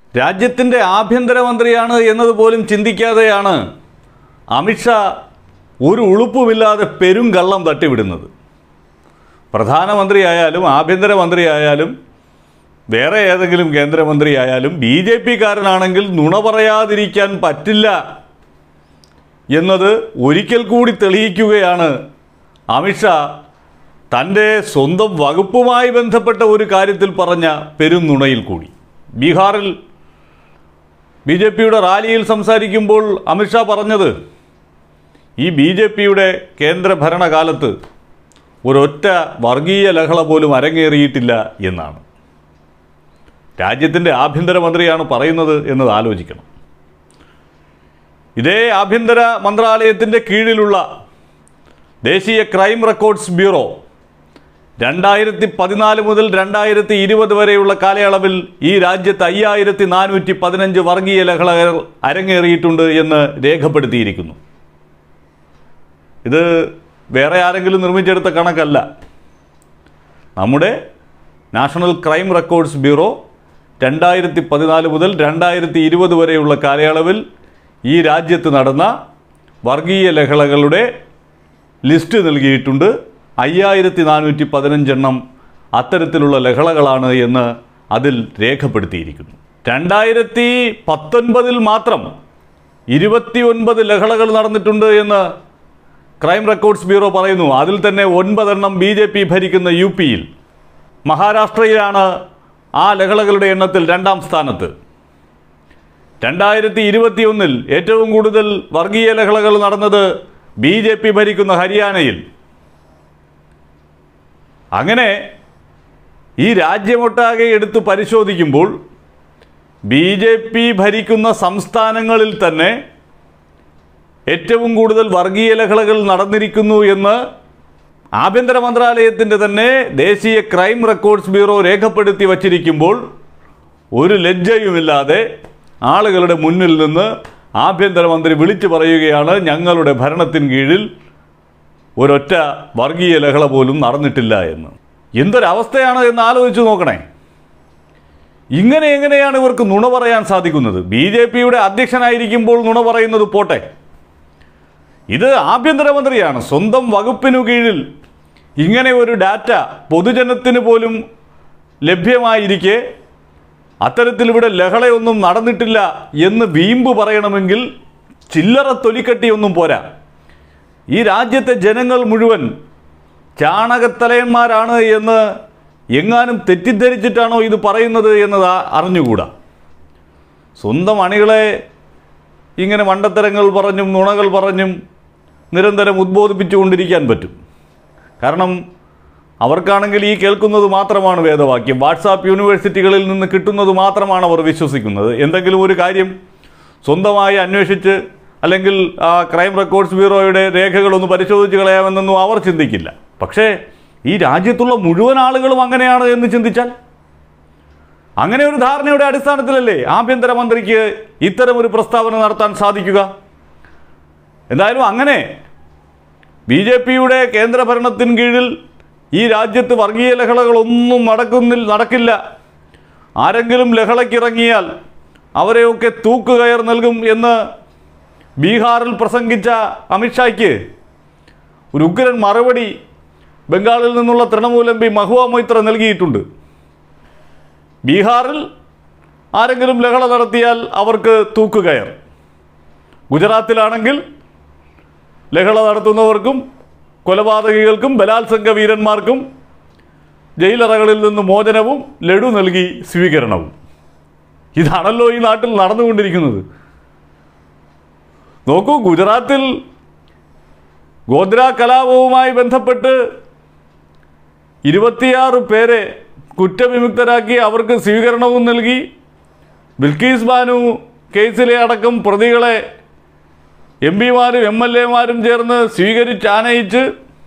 രാജ്യത്തിൻ്റെ ആഭ്യന്തരമന്ത്രിയാണ് എന്നതുപോലും ചിന്തിക്കാതെയാണ് അമിത്ഷാ ഒരു ഉളുപ്പുമില്ലാതെ പെരും കള്ളം തട്ടിവിടുന്നത് പ്രധാനമന്ത്രിയായാലും ആഭ്യന്തരമന്ത്രിയായാലും വേറെ ഏതെങ്കിലും കേന്ദ്രമന്ത്രിയായാലും ബി ജെ പിക്കാരനാണെങ്കിൽ നുണ പറയാതിരിക്കാൻ പറ്റില്ല എന്നത് ഒരിക്കൽ കൂടി തെളിയിക്കുകയാണ് അമിത്ഷാ തൻ്റെ സ്വന്തം വകുപ്പുമായി ബന്ധപ്പെട്ട ഒരു കാര്യത്തിൽ പറഞ്ഞ പെരും നുണയിൽ കൂടി ബീഹാറിൽ ബി ജെ പിയുടെ റാലിയിൽ സംസാരിക്കുമ്പോൾ അമിത്ഷാ പറഞ്ഞത് ഈ ബി ജെ പിയുടെ കേന്ദ്ര ഭരണകാലത്ത് ഒരൊറ്റ വർഗീയ ലഹള പോലും അരങ്ങേറിയിട്ടില്ല എന്നാണ് രാജ്യത്തിൻ്റെ ആഭ്യന്തരമന്ത്രിയാണ് പറയുന്നത് എന്നത് ആലോചിക്കണം ഇതേ ആഭ്യന്തര മന്ത്രാലയത്തിൻ്റെ കീഴിലുള്ള ദേശീയ ക്രൈം റെക്കോർഡ്സ് ബ്യൂറോ രണ്ടായിരത്തി പതിനാല് മുതൽ രണ്ടായിരത്തി ഇരുപത് വരെയുള്ള കാലയളവിൽ ഈ രാജ്യത്ത് അയ്യായിരത്തി നാനൂറ്റി പതിനഞ്ച് വർഗീയ ലഹളകൾ അരങ്ങേറിയിട്ടുണ്ട് എന്ന് രേഖപ്പെടുത്തിയിരിക്കുന്നു ഇത് വേറെ ആരെങ്കിലും നിർമ്മിച്ചെടുത്ത കണക്കല്ല നമ്മുടെ നാഷണൽ ക്രൈം റെക്കോർഡ്സ് ബ്യൂറോ രണ്ടായിരത്തി പതിനാല് മുതൽ രണ്ടായിരത്തി ഇരുപത് വരെയുള്ള കാലയളവിൽ ഈ രാജ്യത്ത് നടന്ന വർഗീയ ലഹളകളുടെ ലിസ്റ്റ് നൽകിയിട്ടുണ്ട് അയ്യായിരത്തി നാനൂറ്റി പതിനഞ്ചെണ്ണം അത്തരത്തിലുള്ള ലഹളകളാണ് എന്ന് അതിൽ രേഖപ്പെടുത്തിയിരിക്കുന്നു രണ്ടായിരത്തി പത്തൊൻപതിൽ മാത്രം ഇരുപത്തിയൊൻപത് ലഹളകൾ നടന്നിട്ടുണ്ട് എന്ന് ക്രൈം റെക്കോർഡ്സ് ബ്യൂറോ പറയുന്നു അതിൽ തന്നെ ഒൻപതെണ്ണം ബി ജെ പി ഭരിക്കുന്ന യു പിയിൽ മഹാരാഷ്ട്രയിലാണ് ആ ലഹളകളുടെ എണ്ണത്തിൽ രണ്ടാം സ്ഥാനത്ത് രണ്ടായിരത്തി ഇരുപത്തിയൊന്നിൽ ഏറ്റവും കൂടുതൽ വർഗീയ ലഹളകൾ നടന്നത് ബി ജെ പി ഭരിക്കുന്ന ഹരിയാനയിൽ അങ്ങനെ ഈ രാജ്യമൊട്ടാകെ എടുത്ത് പരിശോധിക്കുമ്പോൾ ബി ജെ പി ഭരിക്കുന്ന സംസ്ഥാനങ്ങളിൽ തന്നെ ഏറ്റവും കൂടുതൽ വർഗീയ ലഹളകൾ നടന്നിരിക്കുന്നു എന്ന് ആഭ്യന്തര മന്ത്രാലയത്തിൻ്റെ തന്നെ ദേശീയ ക്രൈം റെക്കോർഡ്സ് ബ്യൂറോ രേഖപ്പെടുത്തി വച്ചിരിക്കുമ്പോൾ ഒരു ലജ്ജയുമില്ലാതെ ആളുകളുടെ മുന്നിൽ നിന്ന് ആഭ്യന്തരമന്ത്രി വിളിച്ചു പറയുകയാണ് ഞങ്ങളുടെ ഭരണത്തിന് കീഴിൽ ഒരൊറ്റ വർഗീയ ലഹള പോലും നടന്നിട്ടില്ല എന്ന് എന്തൊരവസ്ഥയാണ് എന്ന് ആലോചിച്ച് നോക്കണേ ഇങ്ങനെ എങ്ങനെയാണ് ഇവർക്ക് നുണ പറയാൻ സാധിക്കുന്നത് ബി ജെ പിയുടെ അധ്യക്ഷനായിരിക്കുമ്പോൾ നുണ പറയുന്നത് പോട്ടെ ഇത് ആഭ്യന്തരമന്ത്രിയാണ് സ്വന്തം വകുപ്പിനു കീഴിൽ ഇങ്ങനെ ഒരു ഡാറ്റ പൊതുജനത്തിന് പോലും ലഭ്യമായിരിക്കെ അത്തരത്തിലിവിടെ ലഹളയൊന്നും നടന്നിട്ടില്ല എന്ന് വീമ്പ് പറയണമെങ്കിൽ ചില്ലറ തൊലിക്കട്ടിയൊന്നും പോരാ ഈ രാജ്യത്തെ ജനങ്ങൾ മുഴുവൻ ചാണകത്തലയന്മാരാണ് എന്ന് എങ്ങാനും തെറ്റിദ്ധരിച്ചിട്ടാണോ ഇത് പറയുന്നത് എന്നത് ആ- അറിഞ്ഞുകൂടാ സ്വന്തം അണികളെ ഇങ്ങനെ മണ്ടത്തരങ്ങൾ പറഞ്ഞും നുണകൾ പറഞ്ഞും നിരന്തരം ഉദ്ബോധിപ്പിച്ചുകൊണ്ടിരിക്കാൻ പറ്റും കാരണം അവർക്കാണെങ്കിൽ ഈ കേൾക്കുന്നത് മാത്രമാണ് വേദവാക്യം വാട്സാപ്പ് യൂണിവേഴ്സിറ്റികളിൽ നിന്ന് കിട്ടുന്നത് മാത്രമാണ് അവർ വിശ്വസിക്കുന്നത് എന്തെങ്കിലും ഒരു കാര്യം സ്വന്തമായി അന്വേഷിച്ച് അല്ലെങ്കിൽ ആ ക്രൈം റെക്കോർഡ്സ് ബ്യൂറോയുടെ രേഖകളൊന്ന് പരിശോധിച്ച് കളയാമെന്നൊന്നും അവർ ചിന്തിക്കില്ല പക്ഷേ ഈ രാജ്യത്തുള്ള മുഴുവൻ ആളുകളും അങ്ങനെയാണ് എന്ന് ചിന്തിച്ചാൽ അങ്ങനെ ഒരു ധാരണയുടെ അടിസ്ഥാനത്തിലല്ലേ ആഭ്യന്തരമന്ത്രിക്ക് ഇത്തരം ഒരു പ്രസ്താവന നടത്താൻ സാധിക്കുക എന്തായാലും അങ്ങനെ ബി ജെ പിയുടെ കേന്ദ്രഭരണത്തിന് കീഴിൽ ഈ രാജ്യത്ത് വർഗീയ ലഹളകളൊന്നും നടക്കുന്നില്ല നടക്കില്ല ആരെങ്കിലും ലഹളയ്ക്കിറങ്ങിയാൽ അവരെയൊക്കെ തൂക്കുകയർ നൽകും എന്ന് ബീഹാറിൽ പ്രസംഗിച്ച അമിത്ഷായ്ക്ക് ഒരു ഉഗ്രൻ മറുപടി ബംഗാളിൽ നിന്നുള്ള തൃണമൂൽ എം പി മഹുവ മൊയ്ത്ര നൽകിയിട്ടുണ്ട് ബീഹാറിൽ ആരെങ്കിലും ലഹള നടത്തിയാൽ അവർക്ക് തൂക്കുകയർ ഗുജറാത്തിലാണെങ്കിൽ ലഹള നടത്തുന്നവർക്കും കൊലപാതകികൾക്കും ബലാത്സംഗ വീരന്മാർക്കും ജയിലറകളിൽ നിന്ന് മോചനവും ലഡു നൽകി സ്വീകരണവും ഇതാണല്ലോ ഈ നാട്ടിൽ നടന്നുകൊണ്ടിരിക്കുന്നത് നോക്കൂ ഗുജറാത്തിൽ ഗോദ്ര കലാപവുമായി ബന്ധപ്പെട്ട് ഇരുപത്തിയാറ് പേരെ കുറ്റവിമുക്തരാക്കി അവർക്ക് സ്വീകരണവും നൽകി ബിൽക്കീസ് ബാനു കേസിലെ അടക്കം പ്രതികളെ എം പിമാരും എം എൽ എമാരും ചേർന്ന് സ്വീകരിച്ച് ആനയിച്ച്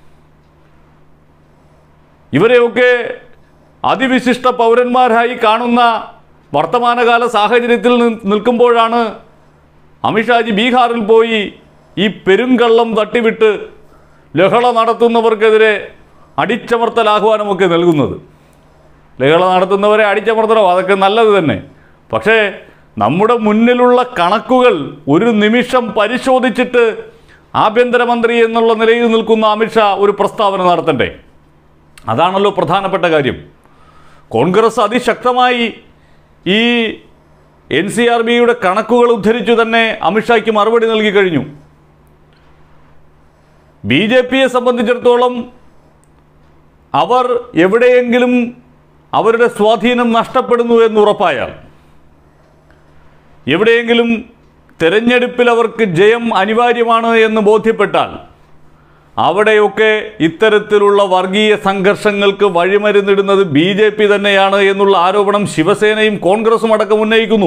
ഇവരെയൊക്കെ അതിവിശിഷ്ട പൗരന്മാരായി കാണുന്ന വർത്തമാനകാല സാഹചര്യത്തിൽ നി- നിൽക്കുമ്പോഴാണ് അമിത്ഷാജി ബീഹാറിൽ പോയി ഈ പെരുങ്കള്ളം തട്ടിവിട്ട് ലഹള നടത്തുന്നവർക്കെതിരെ അടിച്ചമർത്തൽ ആഹ്വാനമൊക്കെ നൽകുന്നത് ലഹള നടത്തുന്നവരെ അടിച്ചമർത്തണം അതൊക്കെ നല്ലത് തന്നെ പക്ഷേ നമ്മുടെ മുന്നിലുള്ള കണക്കുകൾ ഒരു നിമിഷം പരിശോധിച്ചിട്ട് ആഭ്യന്തരമന്ത്രി എന്നുള്ള നിലയിൽ നിൽക്കുന്ന അമിത്ഷാ ഒരു പ്രസ്താവന നടത്തണ്ടേ അതാണല്ലോ പ്രധാനപ്പെട്ട കാര്യം കോൺഗ്രസ് അതിശക്തമായി ഈ എൻ സി ആർ ബിയുടെ കണക്കുകൾ ഉദ്ധരിച്ചു തന്നെ അമിത്ഷായ്ക്ക് മറുപടി നൽകി കഴിഞ്ഞു ബി ജെ പിയെ സംബന്ധിച്ചിടത്തോളം അവർ എവിടെയെങ്കിലും അവരുടെ സ്വാധീനം നഷ്ടപ്പെടുന്നു എന്ന് ഉറപ്പായാൽ എവിടെയെങ്കിലും തെരഞ്ഞെടുപ്പിൽ അവർക്ക് ജയം അനിവാര്യമാണ് എന്ന് ബോധ്യപ്പെട്ടാൽ അവിടെയൊക്കെ ഇത്തരത്തിലുള്ള വർഗീയ സംഘർഷങ്ങൾക്ക് വഴിമരുന്നിടുന്നത് ബി ജെ പി തന്നെയാണ് എന്നുള്ള ആരോപണം ശിവസേനയും കോൺഗ്രസും അടക്കം ഉന്നയിക്കുന്നു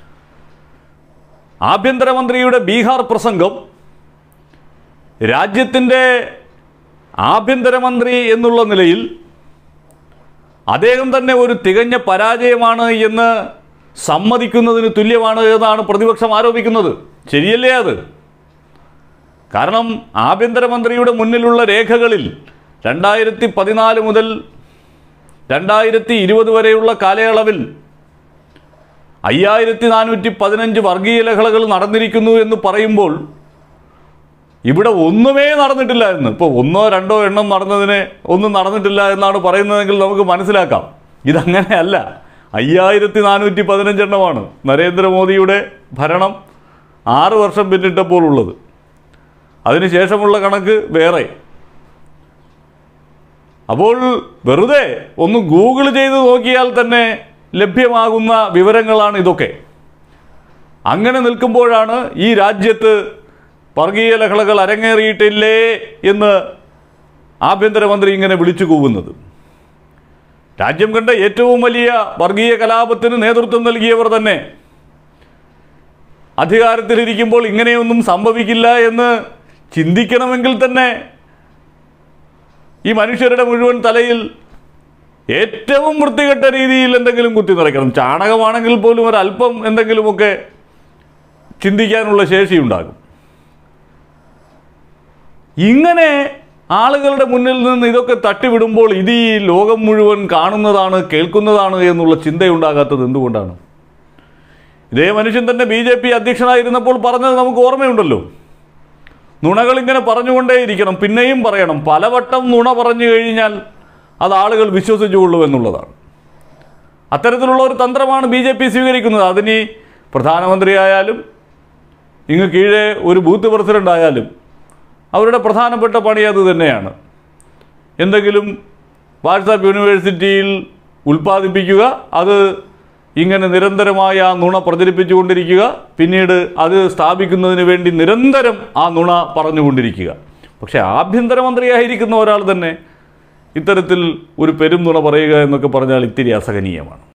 ആഭ്യന്തരമന്ത്രിയുടെ ബീഹാർ പ്രസംഗം രാജ്യത്തിൻ്റെ ആഭ്യന്തരമന്ത്രി എന്നുള്ള നിലയിൽ അദ്ദേഹം തന്നെ ഒരു തികഞ്ഞ പരാജയമാണ് എന്ന് സമ്മതിക്കുന്നതിന് തുല്യമാണ് എന്നാണ് പ്രതിപക്ഷം ആരോപിക്കുന്നത് ശരിയല്ലേ അത് കാരണം ആഭ്യന്തരമന്ത്രിയുടെ മുന്നിലുള്ള രേഖകളിൽ രണ്ടായിരത്തി പതിനാല് മുതൽ രണ്ടായിരത്തി ഇരുപത് വരെയുള്ള കാലയളവിൽ അയ്യായിരത്തി നാനൂറ്റി പതിനഞ്ച് വർഗീയ ലഹളകൾ നടന്നിരിക്കുന്നു എന്ന് പറയുമ്പോൾ ഇവിടെ ഒന്നുമേ നടന്നിട്ടില്ലായിരുന്നു ഇപ്പോൾ ഒന്നോ രണ്ടോ എണ്ണം നടന്നതിന് ഒന്നും നടന്നിട്ടില്ല എന്നാണ് പറയുന്നതെങ്കിൽ നമുക്ക് മനസ്സിലാക്കാം ഇതങ്ങനെയല്ല അയ്യായിരത്തി നാനൂറ്റി പതിനഞ്ചെണ്ണമാണ് നരേന്ദ്രമോദിയുടെ ഭരണം ആറ് വർഷം പിന്നിട്ടപ്പോൾ ഉള്ളത് അതിനുശേഷമുള്ള കണക്ക് വേറെ അപ്പോൾ വെറുതെ ഒന്ന് ഗൂഗിൾ ചെയ്ത് നോക്കിയാൽ തന്നെ ലഭ്യമാകുന്ന വിവരങ്ങളാണ് ഇതൊക്കെ അങ്ങനെ നിൽക്കുമ്പോഴാണ് ഈ രാജ്യത്ത് വർഗീയ ലഹളകൾ അരങ്ങേറിയിട്ടില്ലേ എന്ന് ആഭ്യന്തരമന്ത്രി ഇങ്ങനെ വിളിച്ചു കൂവുന്നത് രാജ്യം കണ്ട ഏറ്റവും വലിയ വർഗീയ കലാപത്തിന് നേതൃത്വം നൽകിയവർ തന്നെ അധികാരത്തിലിരിക്കുമ്പോൾ ഇങ്ങനെയൊന്നും സംഭവിക്കില്ല എന്ന് ചിന്തിക്കണമെങ്കിൽ തന്നെ ഈ മനുഷ്യരുടെ മുഴുവൻ തലയിൽ ഏറ്റവും വൃത്തികെട്ട രീതിയിൽ എന്തെങ്കിലും കുത്തി നിറയ്ക്കണം ചാണകമാണെങ്കിൽ പോലും ഒരല്പം എന്തെങ്കിലുമൊക്കെ ചിന്തിക്കാനുള്ള ശേഷിയുണ്ടാകും ഇങ്ങനെ ആളുകളുടെ മുന്നിൽ നിന്ന് ഇതൊക്കെ തട്ടിവിടുമ്പോൾ ഇത് ഈ ലോകം മുഴുവൻ കാണുന്നതാണ് കേൾക്കുന്നതാണ് എന്നുള്ള ചിന്തയുണ്ടാകാത്തത് എന്തുകൊണ്ടാണ് ഇതേ മനുഷ്യൻ തന്നെ ബി ജെ പി അധ്യക്ഷനായിരുന്നപ്പോൾ പറഞ്ഞത് നമുക്ക് ഓർമ്മയുണ്ടല്ലോ നുണകൾ ഇങ്ങനെ പറഞ്ഞുകൊണ്ടേയിരിക്കണം പിന്നെയും പറയണം പലവട്ടം നുണ പറഞ്ഞു കഴിഞ്ഞാൽ അത് ആളുകൾ വിശ്വസിച്ചുകൊള്ളൂ എന്നുള്ളതാണ് അത്തരത്തിലുള്ള ഒരു തന്ത്രമാണ് ബി ജെ പി സ്വീകരിക്കുന്നത് അതിനി പ്രധാനമന്ത്രിയായാലും ഇങ്ങ് കീഴെ ഒരു ബൂത്ത് പ്രസിഡന്റ് ആയാലും അവരുടെ പ്രധാനപ്പെട്ട പണി അത് തന്നെയാണ് എന്തെങ്കിലും വാട്സാപ്പ് യൂണിവേഴ്സിറ്റിയിൽ ഉൽപ്പാദിപ്പിക്കുക അത് ഇങ്ങനെ നിരന്തരമായ ആ നുണ പ്രചരിപ്പിച്ചുകൊണ്ടിരിക്കുക പിന്നീട് അത് സ്ഥാപിക്കുന്നതിന് വേണ്ടി നിരന്തരം ആ നുണ പറഞ്ഞുകൊണ്ടിരിക്കുക പക്ഷേ ആഭ്യന്തരമന്ത്രിയായിരിക്കുന്ന ഒരാൾ തന്നെ ഇത്തരത്തിൽ ഒരു പെരും നുണ പറയുക എന്നൊക്കെ പറഞ്ഞാൽ ഇത്തിരി അസഹനീയമാണ്